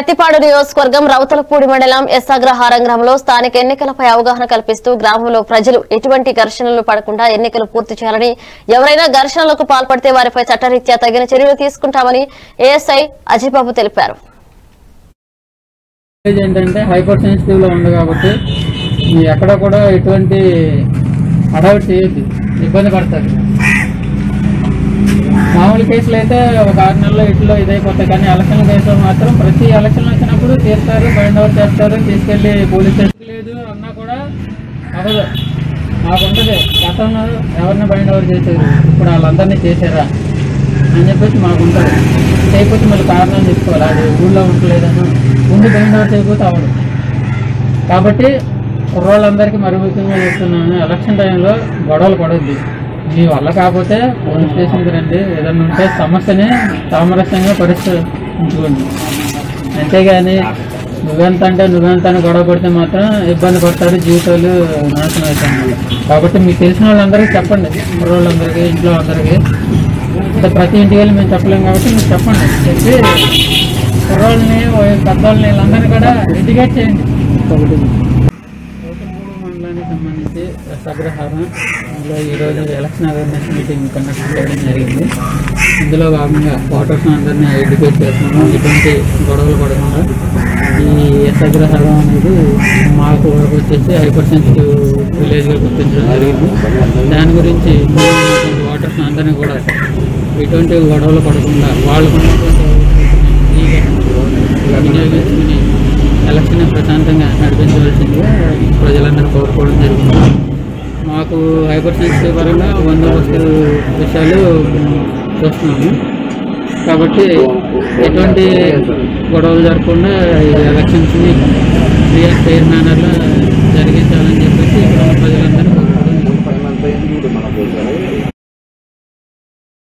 ప్రత్తిపాడు నియోజకవర్గం రౌతలపూడి మండలం ఎస్సాగ్రహారం గ్రామంలో స్థానిక ఎన్నికలపై అవగాహన కల్పిస్తూ గ్రామంలో ప్రజలు ఎటువంటి ఘర్షణలు పడకుండా ఎన్నికలు పూర్తి చేయాలని ఎవరైనా ఘర్షణలకు పాల్పడితే వారిపై చట్టరీత్యా తగిన చర్యలు తీసుకుంటామని ఏఎస్ఐ అజయబాబు తెలిపారు స్టేజ్ ఏంటంటే హైపర్ సెన్సిటివ్ లో ఉంది కాబట్టి మీ ఎక్కడ కూడా ఎటువంటి అడౌట్ చేయొద్దు ఇబ్బంది పడతారు మామూలు కేసులు అయితే ఒక ఆరు నెలల్లో ఇట్లో ఇదైపోతాయి కానీ ఎలక్షన్ కేసులో మాత్రం ప్రతి ఎలక్షన్ వచ్చినప్పుడు తీస్తారు బైండ్ ఓవర్ చేస్తారు తీసుకెళ్లి పోలీస్ స్టేషన్ లేదు అన్నా కూడా అవ్వదు మాకుంటది గతంలో ఎవరిని బైండ్ ఓవర్ చేశారు ఇప్పుడు వాళ్ళందరినీ చేశారా అని చెప్పేసి మాకుంటుంది చేయకపోతే మళ్ళీ కారణాలు చెప్పుకోవాలి అది ఊళ్ళో ఉండలేదను ముందు బైండ్ ఓవర్ చేయకపోతే అవ్వదు కాబట్టి కుర్రోళ్ళందరికీ మరి ముఖ్యంగా చెప్తున్నాను ఎలక్షన్ టైంలో గొడవలు పడొద్దు మీ వల్ల కాకపోతే పోలీస్ స్టేషన్కి రండి ఏదన్నా ఉంటే సమస్యని సామరస్యంగా పరిష్కరించుకోండి అంతేగాని నువ్వెంత అంటే నువ్వెంత అని గొడవ పడితే మాత్రం ఇబ్బంది పడతారు జీవితాలు నాశనం అవుతాయి కాబట్టి మీకు తెలిసిన వాళ్ళందరికీ చెప్పండి కుర్రోళ్ళందరికీ ఇంట్లో అందరికీ అంటే ప్రతి ఇంటికి వెళ్ళి మేము చెప్పలేం కాబట్టి మీరు చెప్పండి చెప్పి కుర్రోళ్ళని పెద్దవాళ్ళని వీళ్ళందరినీ కూడా ఎడ్యుకేట్ చేయండి ఒకటి గౌతమూడు మండలానికి సంబంధించి సగ్రహారం ఇందులో ఈరోజు ఎలక్షన్ అవేర్నెస్ మీటింగ్ కండక్ట్ చేయడం జరిగింది ఇందులో భాగంగా ఓటర్స్ అందరినీ ఎడ్యుకేట్ చేస్తున్నాము ఎటువంటి గొడవలు పడకుండా ఈ సగ్రహారం అనేది మాకు వరకు వచ్చేసి హైపర్ సెన్సిటివ్ విలేజ్గా గుర్తించడం జరిగింది దాని గురించి ఓటర్స్ అందరినీ కూడా ఎటువంటి గొడవలు పడకుండా వాళ్ళకున్నటువంటి అవకాశాన్ని వినియోగించుకుని ఎలక్షన్ ప్రశాంతంగా నడిపించవలసిందిగా ప్రజలందరూ కోరుకోవడం జరుగుతుంది మాకు హైపర్ సెన్సిటివ్ పరంగా బందోబస్తు విషయాలు చూస్తున్నాము కాబట్టి ఎటువంటి గొడవలు జరగకుండా ఈ ఎలక్షన్స్ని ఫ్రీ అండ్ ఫెయిర్ మేనర్లో